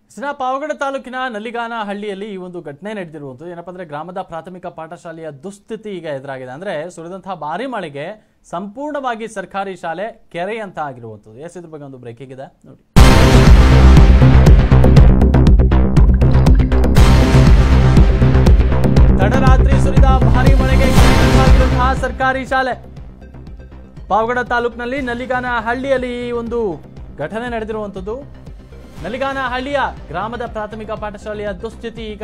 ಸಿನ ಪಾವಗಡ ತಾಲೂಕಿನ ನಲ್ಲಿಗಾನ ಹಳ್ಳಿಯಲ್ಲಿ ಈ ಒಂದು ಘಟನೆ ನಡೆದಿರುವಂಥದ್ದು ಏನಪ್ಪಾ ಅಂದ್ರೆ ಗ್ರಾಮದ ಪ್ರಾಥಮಿಕ ಪಾಠಶಾಲೆಯ ದುಸ್ಥಿತಿ ಈಗ ಎದುರಾಗಿದೆ ಅಂದ್ರೆ ಸುರಿದಂತಹ ಭಾರಿ ಮಳೆಗೆ ಸಂಪೂರ್ಣವಾಗಿ ಸರ್ಕಾರಿ ಶಾಲೆ ಕೆರೆ ಅಂತ ಆಗಿರುವಂಥದ್ದು ಎಸ್ ಇದ್ರ ಬಗ್ಗೆ ಒಂದು ಬ್ರೇಕಿಂಗ್ ಇದೆ ನೋಡಿ ತಡರಾತ್ರಿ ಸುರಿದ ಭಾರಿ ಮಳೆಗೆ ಕೆರೆಯಾಗಿರುವಂತಹ ಸರ್ಕಾರಿ ಶಾಲೆ ಪಾವಗಡ ತಾಲೂಕಿನಲ್ಲಿ ನಲ್ಲಿಗಾನ ಹಳ್ಳಿಯಲ್ಲಿ ಈ ಒಂದು ಘಟನೆ ನಡೆದಿರುವಂಥದ್ದು ನಲಿಗಾನ ಹಳ್ಳಿಯ ಗ್ರಾಮದ ಪ್ರಾಥಮಿಕ ಪಾಠಶಾಲೆಯ ದುಸ್ಥಿತಿ ಈಗ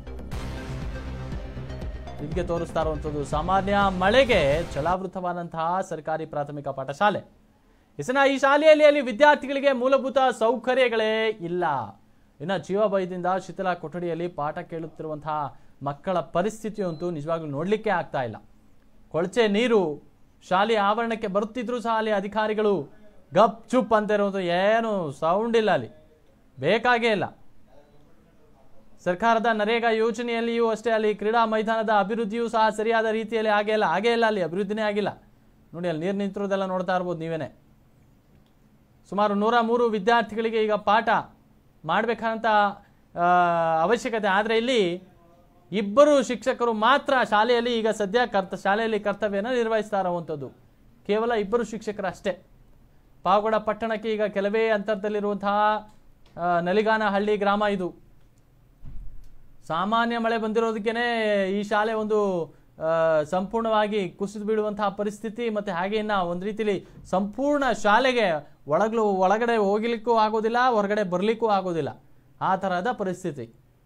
ನಿಮಗೆ ತೋರಿಸ್ತಾ ಇರುವಂಥದ್ದು ಸಾಮಾನ್ಯ ಮಳೆಗೆ ಜಲಾವೃತವಾದಂತಹ ಸರ್ಕಾರಿ ಪ್ರಾಥಮಿಕ ಪಾಠಶಾಲೆ ಇಸನ ಈ ಶಾಲೆಯಲ್ಲಿ ಅಲ್ಲಿ ವಿದ್ಯಾರ್ಥಿಗಳಿಗೆ ಮೂಲಭೂತ ಸೌಕರ್ಯಗಳೇ ಇಲ್ಲ ಇನ್ನು ಜೀವಭಯದಿಂದ ಶಿಥಿಲ ಕೊಠಡಿಯಲ್ಲಿ ಪಾಠ ಕೇಳುತ್ತಿರುವಂತಹ ಮಕ್ಕಳ ಪರಿಸ್ಥಿತಿಯಂತೂ ನಿಜವಾಗ್ಲೂ ನೋಡ್ಲಿಕ್ಕೆ ಆಗ್ತಾ ಇಲ್ಲ ಕೊಳಚೆ ನೀರು ಶಾಲೆಯ ಆವರಣಕ್ಕೆ ಬರುತ್ತಿದ್ರು ಸಹ ಅಲ್ಲಿ ಅಧಿಕಾರಿಗಳು ಗಪ್ ಚುಪ್ ಅಂತ ಇರುವುದು ಏನು ಸೌಂಡ್ ಇಲ್ಲ ಅಲ್ಲಿ ಬೇಕಾಗೇ ಇಲ್ಲ ಸರ್ಕಾರದ ನರೇಗಾ ಯೋಜನೆಯಲ್ಲಿಯೂ ಅಷ್ಟೇ ಅಲ್ಲಿ ಕ್ರೀಡಾ ಮೈದಾನದ ಅಭಿವೃದ್ಧಿಯೂ ಸಹ ಸರಿಯಾದ ರೀತಿಯಲ್ಲಿ ಆಗೇ ಇಲ್ಲ ಆಗೇ ಇಲ್ಲ ಅಲ್ಲಿ ಅಭಿವೃದ್ಧಿನೇ ಆಗಿಲ್ಲ ನೋಡಿ ಅಲ್ಲಿ ನೀರು ನಿಂತಿರೋದೆಲ್ಲ ನೋಡ್ತಾ ಇರ್ಬೋದು ನೀವೇನೆ ಸುಮಾರು ನೂರ ಮೂರು ವಿದ್ಯಾರ್ಥಿಗಳಿಗೆ ಈಗ ಪಾಠ ಮಾಡಬೇಕಂತ ಅವಶ್ಯಕತೆ ಆದರೆ ಇಲ್ಲಿ ಇಬ್ಬರು ಶಿಕ್ಷಕರು ಮಾತ್ರ ಶಾಲೆಯಲ್ಲಿ ಈಗ ಸದ್ಯ ಕರ್ತ ಶಾಲೆಯಲ್ಲಿ ಕರ್ತವ್ಯನ ನಿರ್ವಹಿಸ್ತಾ ಇರುವಂಥದ್ದು ಕೇವಲ ಇಬ್ಬರು ಶಿಕ್ಷಕರು ಅಷ್ಟೇ ಪಾವಗಡ ಪಟ್ಟಣಕ್ಕೆ ಈಗ ಕೆಲವೇ ಅಂತರದಲ್ಲಿರುವಂತಹ ಆ, ನಲಿಗಾನ ಹಳ್ಳಿ ಗ್ರಾಮ ಇದು ಸಾಮಾನ್ಯ ಮಳೆ ಬಂದಿರೋದಕ್ಕೇನೆ ಈ ಶಾಲೆ ಒಂದು ಆ, ಸಂಪೂರ್ಣವಾಗಿ ಕುಸಿದು ಬೀಳುವಂತಹ ಪರಿಸ್ಥಿತಿ ಮತ್ತೆ ಹಾಗೆ ಇನ್ನ ಒಂದು ರೀತಿಲಿ ಸಂಪೂರ್ಣ ಶಾಲೆಗೆ ಒಳಗ್ಲು ಒಳಗಡೆ ಹೋಗ್ಲಿಕ್ಕೂ ಆಗೋದಿಲ್ಲ ಹೊರಗಡೆ ಬರ್ಲಿಕ್ಕೂ ಆಗೋದಿಲ್ಲ ಆ ತರಹದ ಪರಿಸ್ಥಿತಿ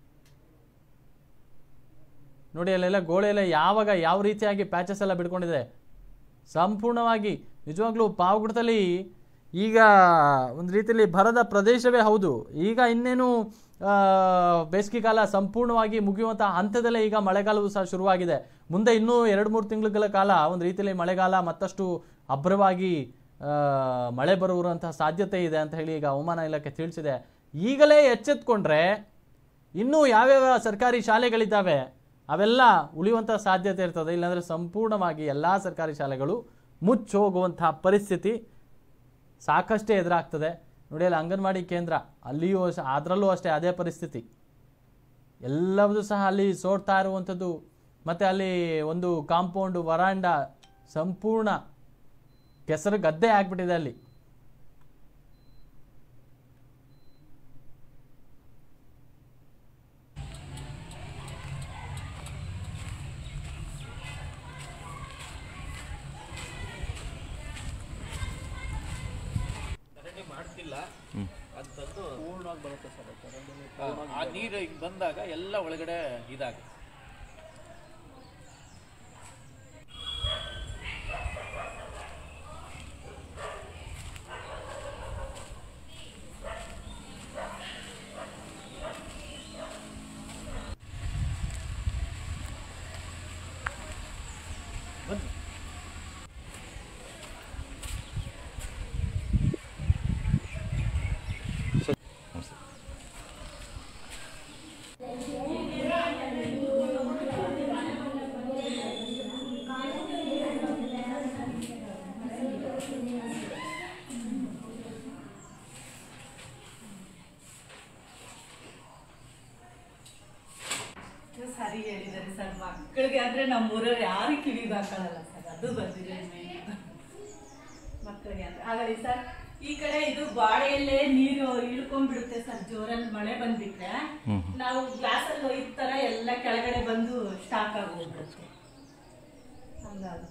ನೋಡಿ ಅಲ್ಲೆಲ್ಲ ಗೋಡೆ ಎಲ್ಲ ಯಾವಾಗ ಯಾವ ರೀತಿಯಾಗಿ ಪ್ಯಾಚಸ್ ಎಲ್ಲ ಬಿಡ್ಕೊಂಡಿದೆ ಸಂಪೂರ್ಣವಾಗಿ ನಿಜವಾಗ್ಲೂ ಪಾವಗುಡದಲ್ಲಿ ಈಗ ಒಂದು ರೀತಿಯಲ್ಲಿ ಬರದ ಪ್ರದೇಶವೇ ಹೌದು ಈಗ ಇನ್ನೇನು ಆ, ಬೇಸಿಗೆಕಾಲ ಸಂಪೂರ್ಣವಾಗಿ ಮುಗಿಯುವಂಥ ಹಂತದಲ್ಲೇ ಈಗ ಮಳೆಗಾಲವು ಸಹ ಶುರುವಾಗಿದೆ ಮುಂದೆ ಇನ್ನೂ ಎರಡು ಮೂರು ತಿಂಗಳ ಕಾಲ ಒಂದು ರೀತಿಯಲ್ಲಿ ಮಳೆಗಾಲ ಮತ್ತಷ್ಟು ಅಭ್ರವಾಗಿ ಆ, ಮಳೆ ಬರುವಂತಹ ಸಾಧ್ಯತೆ ಇದೆ ಅಂತ ಹೇಳಿ ಈಗ ಹವಾಮಾನ ಇಲಾಖೆ ತಿಳಿಸಿದೆ ಈಗಲೇ ಎಚ್ಚೆತ್ಕೊಂಡ್ರೆ ಇನ್ನೂ ಯಾವ್ಯಾವ ಸರ್ಕಾರಿ ಶಾಲೆಗಳಿದ್ದಾವೆ ಅವೆಲ್ಲ ಉಳಿಯುವಂಥ ಸಾಧ್ಯತೆ ಇರ್ತದೆ ಇಲ್ಲಾಂದರೆ ಸಂಪೂರ್ಣವಾಗಿ ಎಲ್ಲ ಸರ್ಕಾರಿ ಶಾಲೆಗಳು ಮುಚ್ಚೋಗುವಂತಹ ಪರಿಸ್ಥಿತಿ ಸಾಕಷ್ಟೇ ಎದುರಾಗ್ತದೆ ನೋಡಿ ಅಲ್ಲಿ ಅಂಗನವಾಡಿ ಕೇಂದ್ರ ಅಲ್ಲಿಯೂ ಅಷ್ಟೇ ಅದರಲ್ಲೂ ಅಷ್ಟೇ ಅದೇ ಪರಿಸ್ಥಿತಿ ಎಲ್ಲವೂ ಸಹ ಅಲ್ಲಿ ಸೋಡ್ತಾ ಇರುವಂಥದ್ದು ಮತ್ತು ಅಲ್ಲಿ ಒಂದು ಕಾಂಪೌಂಡು ವರಾಂಡ ಸಂಪೂರ್ಣ ಕೆಸರು ಗದ್ದೆ ಆಗ್ಬಿಟ್ಟಿದೆ ಅಲ್ಲಿ ಚರಂಡಿ ಮಾಡ್ತಿಲ್ಲ ಅಂತಂದು ಪೂರ್ಣವಾಗಿ ಬರುತ್ತೆ ಸರ್ ಆ ನೀರು ಹಿಂಗ್ ಬಂದಾಗ ಎಲ್ಲ ಒಳಗಡೆ ಇದಾಗುತ್ತೆ ಬನ್ನಿ ಸರಿ ಹೇಳಿದ್ದಾರೆ ಸರ್ ಮಕ್ಕಳಿಗೆ ಆದ್ರೆ ನಮ್ಮೂರವ್ರು ಯಾರು ಕಿವಿಗೆ ಹಾಕೊಳ್ಳಲ್ಲ ಸರ್ ಅದು ಬಂದಿದೆ main. ಮಕ್ಕಳಿಗೆ ಅಂದ್ರೆ ಹಾಗಾಗಿ ಸರ್ ಈ ಕಡೆ ಇದು ಬಾಳೆಯಲ್ಲೇ ನೀರು ಇಳ್ಕೊಂಡ್ಬಿಡುತ್ತೆ ಸರ್ ಜೋರಲ್ಲಿ ಮಳೆ ಬಂದ್ಬಿಟ್ರೆ ನಾವು ಗ್ಲಾಸಲ್ಲಿ ಒಯ್ದ ತರ ಎಲ್ಲ ಕೆಳಗಡೆ ಬಂದು ಸ್ಟಾಕ್ ಆಗೋಗ್ಬಿಡುತ್ತೆ ಹಂಗಾಗುತ್ತೆ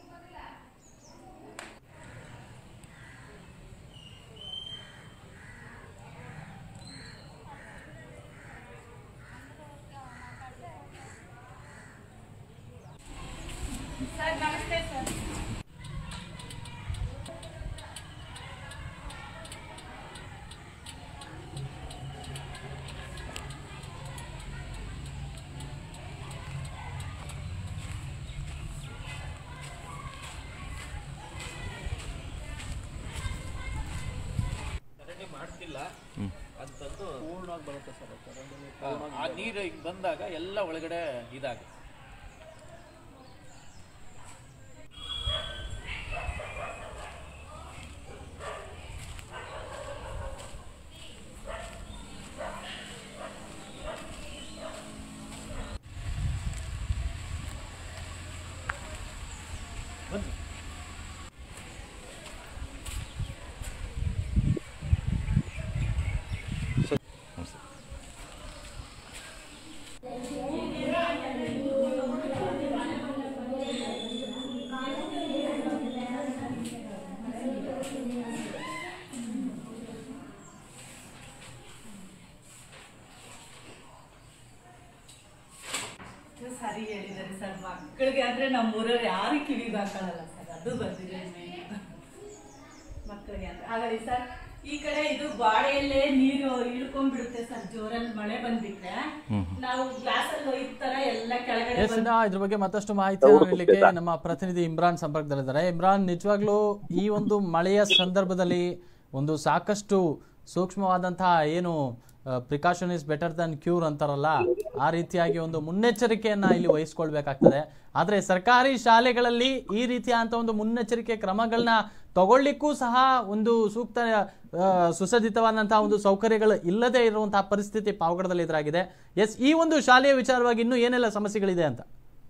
ಸರ್ ನಮಸ್ತೆ ಸರ್ ಚರಂಡಿ ಮಾಡ್ತಿಲ್ಲ ಅಂತಂದು ಪೂರ್ಣವಾಗಿ ಬರುತ್ತೆ ಸರ್ ಆ ನೀರು ಹಿಂಗ್ ಬಂದಾಗ ಎಲ್ಲ ಒಳಗಡೆ ಇದಾಗುತ್ತೆ ಸರಿ ಹೇಳಿದ್ದಾರೆ ಸರ್ ಮಕ್ಕಳಿಗೆ ಅಂದ್ರೆ ನಮ್ಮ ಊರವ್ರು ಯಾರು ಕಿವಿಗೆ ಹಾಕೊಳ್ಳಲ್ಲ ಸರ್ ಅದು ಬಂದಿದೆ ಮೇನ್ ಮಕ್ಕಳಿಗೆ ಅಂದ್ರೆ ಆಗಲಿ ಸರ್ ಈ ಕಡೆ ಇದು ಬಾಡೆಯಲ್ಲೇ ನೀರು ಇಳ್ಕೊಂಡ್ಬಿಡುತ್ತೆ ಸರ್ ಜೋರಲ್ಲಿ ಮಳೆ ಬಂದ್ಬಿಟ್ರೆ ನಾವು ಗ್ಲಾಸ್ ಅಲ್ಲಿ ಒಯ್ದ ತರ ಎಲ್ಲ ಕೆಳಗಡೆ ಎಸ್ ಇನ್ನ ಇದ್ರ ಬಗ್ಗೆ ಮತ್ತಷ್ಟು ಮಾಹಿತಿ ನೀಡಲಿಕ್ಕೆ ನಮ್ಮ ಪ್ರತಿನಿಧಿ ಇಮ್ರಾನ್ ಸಂಪರ್ಕದಲ್ಲಿದ್ದಾರೆ ಇಮ್ರಾನ್ ನಿಜವಾಗ್ಲೂ ಈ ಒಂದು ಮಳೆಯ ಸಂದರ್ಭದಲ್ಲಿ ಒಂದು ಸಾಕಷ್ಟು ಸೂಕ್ಷ್ಮವಾದಂತಹ ಏನು precaution is better than cure ಅಂತಾರಲ್ಲ ಆ ರೀತಿಯಾಗಿ ಒಂದು ಮುನ್ನೆಚ್ಚರಿಕೆಯನ್ನ ಇಲ್ಲಿ ವಹಿಸ್ಕೊಳ್ಬೇಕಾಗ್ತದೆ ಆದ್ರೆ ಸರ್ಕಾರಿ ಶಾಲೆಗಳಲ್ಲಿ ಈ ರೀತಿಯಾದಂತ ಒಂದು ಮುನ್ನೆಚ್ಚರಿಕೆ ಕ್ರಮಗಳನ್ನ ತಗೊಳ್ಳಿಕ್ಕೂ ಸಹ ಒಂದು ಸೂಕ್ತ ಆ, ಸುಸಜ್ಜಿತವಾದಂತಹ ಒಂದು ಸೌಕರ್ಯಗಳು ಇಲ್ಲದೆ ಇರುವಂತಹ ಪರಿಸ್ಥಿತಿ ಪಾವಗಡದಲ್ಲಿ ಎದುರಾಗಿದೆ ಎಸ್ ಈ ಒಂದು ಶಾಲೆಯ ವಿಚಾರವಾಗಿ ಇನ್ನೂ ಏನೆಲ್ಲ ಸಮಸ್ಯೆಗಳಿದೆ ಅಂತ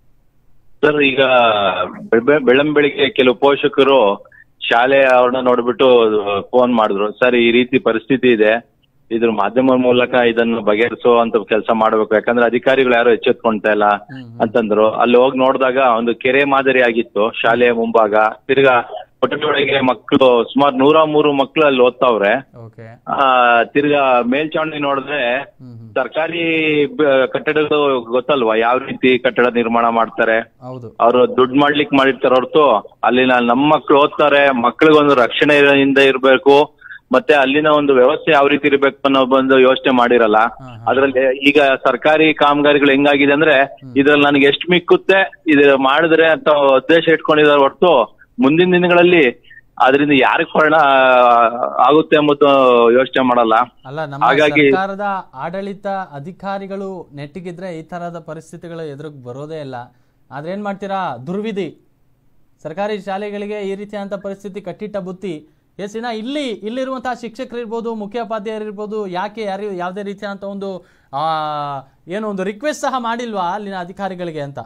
ಸರ್ ಈಗ ಬೆಳ- ಬೆಳ್ಳಂ ಬೆಳಿಗ್ಗೆ ಕೆಲವು ಪೋಷಕರು ಶಾಲೆ ಅವ್ರನ್ನ ನೋಡ್ಬಿಟ್ಟು ಫೋನ್ ಮಾಡಿದ್ರು ಸರ್ ಈ ರೀತಿ ಪರಿಸ್ಥಿತಿ ಇದೆ ಇದ್ರ ಮಾಧ್ಯಮ ಮೂಲಕ ಇದನ್ನು ಬಗೆಹರಿಸೋ ಅಂತ ಕೆಲಸ ಮಾಡ್ಬೇಕು ಯಾಕಂದ್ರೆ ಅಧಿಕಾರಿಗಳು ಯಾರು ಎಚ್ಚೆತ್ಕೊಂತಾ ಇಲ್ಲ ಅಂತಂದ್ರು ಅಲ್ಲಿ ಹೋಗಿ ನೋಡಿದಾಗ ಒಂದು ಕೆರೆ ಮಾದರಿ ಆಗಿತ್ತು ಶಾಲೆಯ ಮುಂಭಾಗ ತಿರ್ಗಾ ಕೊಠಡಿಯೊಳಗೆ ಮಕ್ಕಳು ಸುಮಾರು ನೂರ ಮೂರು ಮಕ್ಕಳು ಅಲ್ಲಿ ಓದ್ತಾವ್ರೆ ಓಕೆ ಆ ತಿರ್ಗಾ ಮೇಲ್ಚಾವಣಿ ನೋಡಿದ್ರೆ ಸರ್ಕಾರಿ ಬ- ಕಟ್ಟಡಗಳು ಗೊತ್ತಲ್ವಾ ಯಾವ ರೀತಿ ಕಟ್ಟಡ ನಿರ್ಮಾಣ ಮಾಡ್ತಾರೆ ಹೌದು ಅವರು ದುಡ್ಡು ಮಾಡ್ಲಿಕ್ಕೆ ಮಾಡಿರ್ತಾರ ಹೊರತು ಅಲ್ಲಿನ ನಮ್ಮ ಮಕ್ಳು ಓದ್ತಾರೆ ಮಕ್ಳಿಗೊಂದು ರಕ್ಷಣೆಯಿಂದ ಇರ್ಬೇಕು ಮತ್ತೆ ಅಲ್ಲಿನ ಒಂದು ವ್ಯವಸ್ಥೆ ಯಾವ ರೀತಿ ಇರ್ಬೇಕು ಅನ್ನೋ ಒಂದು ಯೋಚನೆ ಮಾಡಿರಲ್ಲ ಹಾ, ಅದ್ರಲ್ಲಿ ಈಗ ಸರ್ಕಾರಿ ಕಾಮಗಾರಿಗಳು ಹೆಂಗಾಗಿದೆ ಅಂದ್ರೆ ಇದ್ರಲ್ಲಿ ನನಗೆ ಎಷ್ಟು ಮಿಕ್ಕುತ್ತೆ ಇದು ಮಾಡಿದ್ರೆ ಅಂತ ಉದ್ದೇಶ ಇಟ್ಕೊಂಡಿದ್ದಾರೆ ಹೊರತು ಮುಂದಿನ ದಿನಗಳಲ್ಲಿ ಅದರಿಂದ ಯಾರಿಗೆ ಪರಿಣಾಮ ಆಗುತ್ತೆ ಎಂಬುದು ಯೋಚನೆ ಮಾಡಲ್ಲ ಅಲ್ಲ ನಮ್ಮ ಹಾಗಾಗಿ- ಸರ್ಕಾರದ ಆಡಳಿತ ಅಧಿಕಾರಿಗಳು ನೆಟ್ಟಿಗಿದ್ರೆ ಈ ತರಹದ ಪರಿಸ್ಥಿತಿಗಳು ಎದುರಿಗೆ ಬರೋದೇ ಇಲ್ಲ ಆದ್ರೆ ಏನ್ ಮಾಡ್ತೀರಾ ದುರ್ವಿಧಿ ಸರ್ಕಾರಿ ಶಾಲೆಗಳಿಗೆ ಈ ರೀತಿಯಾದಂಥ ಪರಿಸ್ಥಿತಿ ಕಟ್ಟಿಟ್ಟ ಬುತ್ತಿ ಎಸ್ ಇನ್ನ ಇಲ್ಲಿ ಇಲ್ಲಿರುವಂತಹ ಶಿಕ್ಷಕರು ಇರ್ಬೋದು ಮುಖ್ಯೋಪಾಧ್ಯಾಯರು ಇರ್ಬೋದು ಯಾಕೆ ಯಾರು ಯಾವುದೇ ರೀತಿಯಾದಂಥ ಒಂದು ಆ ಏನು ಒಂದು ರಿಕ್ವೆಸ್ಟ್ ಸಹ ಮಾಡಿಲ್ವಾ ಅಲ್ಲಿನ ಅಧಿಕಾರಿಗಳಿಗೆ ಅಂತ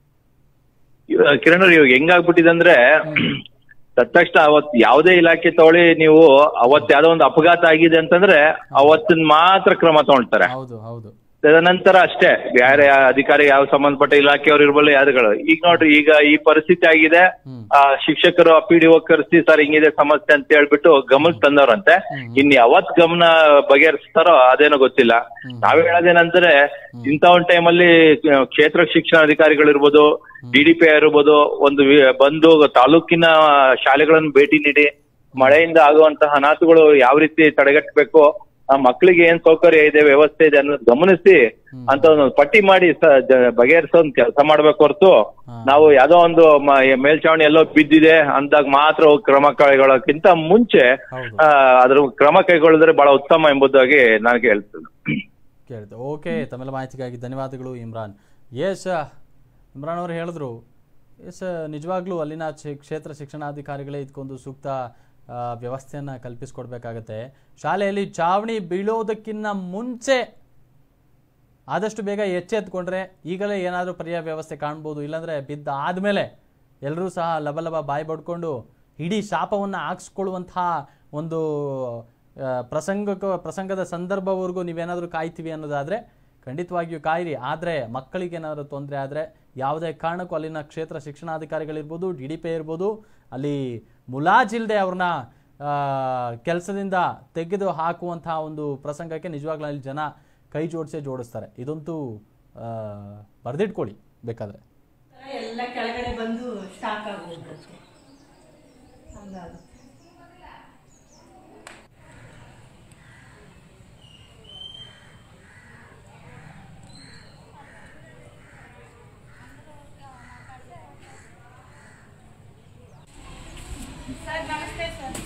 ಇವ- ಕಿರಣ್ ಅವ್ರೆ, ಇವಾಗ ಹೆಂಗಾಗ್ಬಿಟ್ಟಿದೆ ಅಂದ್ರೆ ತಕ್ಷಣ ಅವತ್ ಯಾವುದೇ ಇಲಾಖೆ ತಗೊಳ್ಳಿ ನೀವು ಅವತ್ ಯಾವ್ದೋ ಒಂದು ಅಪಘಾತ ಆಗಿದೆ ಅಂತಂದ್ರೆ ಅವತ್ತಿನ ಮಾತ್ರ ಕ್ರಮ ತಗೊಳ್ತಾರೆ ಹೌದು ಹೌದು ತದನಂತರ ಅಷ್ಟೇ ಬೇರೆ ಅಧಿಕಾರಿ ಯಾವ ಸಂಬಂಧಪಟ್ಟ ಇಲಾಖೆಯವರು ಇರ್ಬಲ್ಲ ಯಾರುಗಳು ಈಗ ನೋಡ್ರಿ ಈಗ ಈ ಪರಿಸ್ಥಿತಿ ಆಗಿದೆ ಹ್ಮ್. ಆ ಶಿಕ್ಷಕರು ಪಿ ಡಿ ಕರೆಸಿ ಸರ್ ಹಿಂಗಿದೆ ಸಮಸ್ಯೆ ಅಂತ ಹೇಳ್ಬಿಟ್ಟು ಗಮನಕ್ಕೆ ತಂದವ್ರಂತೆ ಇನ್ ಯಾವತ್ ಗಮನ ಬಗೆಹರಿಸ್ತಾರೋ ಅದೇನೋ ಗೊತ್ತಿಲ್ಲ ನಾವ್ ಹೇಳೋದೇನಂದ್ರೆ ಇಂಥ ಒಂದ್ ಟೈಮಲ್ಲಿ ಕ್ಷೇತ್ರ ಶಿಕ್ಷಣ ಅಧಿಕಾರಿಗಳಿರ್ಬೋದು ಡಿ ಡಿ ಪಿ ಇರ್ಬೋದು ಒಂದು ವಿ- ಬಂದು ತಾಲೂಕಿನ ಶಾಲೆಗಳನ್ನು ಭೇಟಿ ನೀಡಿ ಮಳೆಯಿಂದ ಆಗುವಂತಹ ಅನಾಹುತಗಳು ಯಾವ ರೀತಿ ತಡೆಗಟ್ಟಬೇಕು ಆ ಮಕ್ಕಳಿಗೆ ಏನ್ ಸೌಕರ್ಯ ಇದೆ ವ್ಯವಸ್ಥೆ ಇದೆ ಅನ್ನೋದು ಗಮನಿಸಿ ಅಂತ ಒಂದು ಪಟ್ಟಿ ಮಾಡಿ ಸ- ಜ- ಬಗೆಹರಿಸೋ ಒಂದು ಕೆಲಸ ಮಾಡ್ಬೇಕು ಹೊರತು ನಾವು ಯಾವ್ದೋ ಒಂದು ಮ- ಮೇಲ್ಚಾವಣಿ ಎಲ್ಲೋ ಬಿದ್ದಿದೆ ಅಂದಾಗ ಮಾತ್ರ ಹೋಗಿ ಕ್ರಮ ಕೈಗೊಳ್ಳೋಕ್ಕಿಂತ ಮುಂಚೆ ಹೌದು. ಆ, ಅದ್ರ ಕ್ರಮ ಕೈಗೊಳ್ಳಿದ್ರೆ ಬಹಳ ಉತ್ತಮ ಎಂಬುದಾಗಿ ನನಗೆ ಹೇಳ್ತೇನೆ ಕೇಳಿದೆ ಓಕೆ ತಮ್ಮೆಲ್ಲ ಮಾಹಿತಿಗಾಗಿ ಧನ್ಯವಾದಗಳು ಇಮ್ರಾನ್ ಎಸ್ ಇಮ್ರಾನ್ ಅವರು ಹೇಳಿದ್ರು ಎಸ್ ನಿಜವಾಗ್ಲೂ ಅಲ್ಲಿನ ಶಿ- ಕ್ಷೇತ್ರ ಶಿಕ್ಷಣಾಧಿಕಾರಿಗಳೇ ಇದಕ್ಕೊಂದು ಸೂಕ್ತ ಆ, ವ್ಯವಸ್ಥೆಯನ್ನ ಕಲ್ಪಿಸ್ಕೊಡ್ಬೇಕಾಗತ್ತೆ ಶಾಲೆಯಲ್ಲಿ ಚಾವಣಿ ಬೀಳೋದಕ್ಕಿಂತ ಮುಂಚೆ ಆದಷ್ಟು ಬೇಗ ಎಚ್ಚೆತ್ಕೊಂಡ್ರೆ ಈಗಲೇ ಏನಾದರೂ ಪರ್ಯಾಯ ವ್ಯವಸ್ಥೆ ಕಾಣ್ಬೋದು ಇಲ್ಲಾಂದ್ರೆ ಬಿದ್ದ ಆದಮೇಲೆ ಎಲ್ಲರೂ ಸಹ ಲಬಲಬ ಬಾಯಿ ಬಡ್ಕೊಂಡು ಇಡೀ ಶಾಪವನ್ನು ಹಾಕ್ಸ್ಕೊಳ್ಳುವಂತಹ ಒಂದು ಆ, ಪ್ರಸಂಗಕ್ಕೆ ಪ್ರಸಂಗದ ಸಂದರ್ಭವರೆಗೂ ನೀವೇನಾದರೂ ಕಾಯ್ತೀವಿ ಅನ್ನೋದಾದರೆ ಖಂಡಿತವಾಗಿಯೂ ಕಾಯಿರಿ ಆದರೆ ಮಕ್ಕಳಿಗೆ ಏನಾದರೂ ತೊಂದರೆ ಆದರೆ ಯಾವುದೇ ಕಾರಣಕ್ಕೂ ಅಲ್ಲಿನ ಕ್ಷೇತ್ರ ಶಿಕ್ಷಣಾಧಿಕಾರಿಗಳಿರ್ಬೋದು ಡಿ ಡಿ ಪಿ ಇರ್ಬೋದು ಅಲ್ಲಿ ಮುಲಾಜಿಲ್ಲದೆ ಅವ್ರನ್ನ ಕೆಲಸದಿಂದ ತೆಗೆದು ಹಾಕುವಂತಹ ಒಂದು ಪ್ರಸಂಗಕ್ಕೆ ನಿಜವಾಗ್ಲೂ ಅಲ್ಲಿ ಜನ ಕೈ ಜೋಡಿಸೇ ಜೋಡಿಸ್ತಾರೆ ಇದಂತೂ ಆ, ಬರೆದಿಟ್ಕೊಳ್ಳಿ ಬೇಕಾದರೆ ಎಲ್ಲ ಕೆಳಗಡೆ ಬಂದು ಸ್ಟಾಕ್ ಆಗೋಗ್ಬಿಡುತ್ತೆ ಹಂಗಾಗುತ್ತೆ ಸರ್ ನಮಸ್ತೆ ಸರ್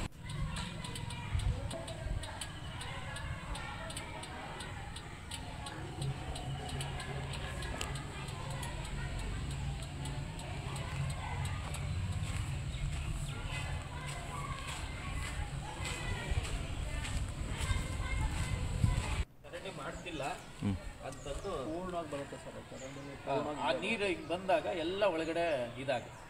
ಚರಂಡಿ ಮಾಡ್ತಿಲ್ಲ ಅಂತಂದು ಪೂರ್ಣವಾಗಿ ಬರುತ್ತೆ ಸರ್ ಚರಂಡಿ ಆ ನೀರು ಈಗ ಬಂದಾಗ ಎಲ್ಲ ಒಳಗಡೆ ಇದಾಗುತ್ತೆ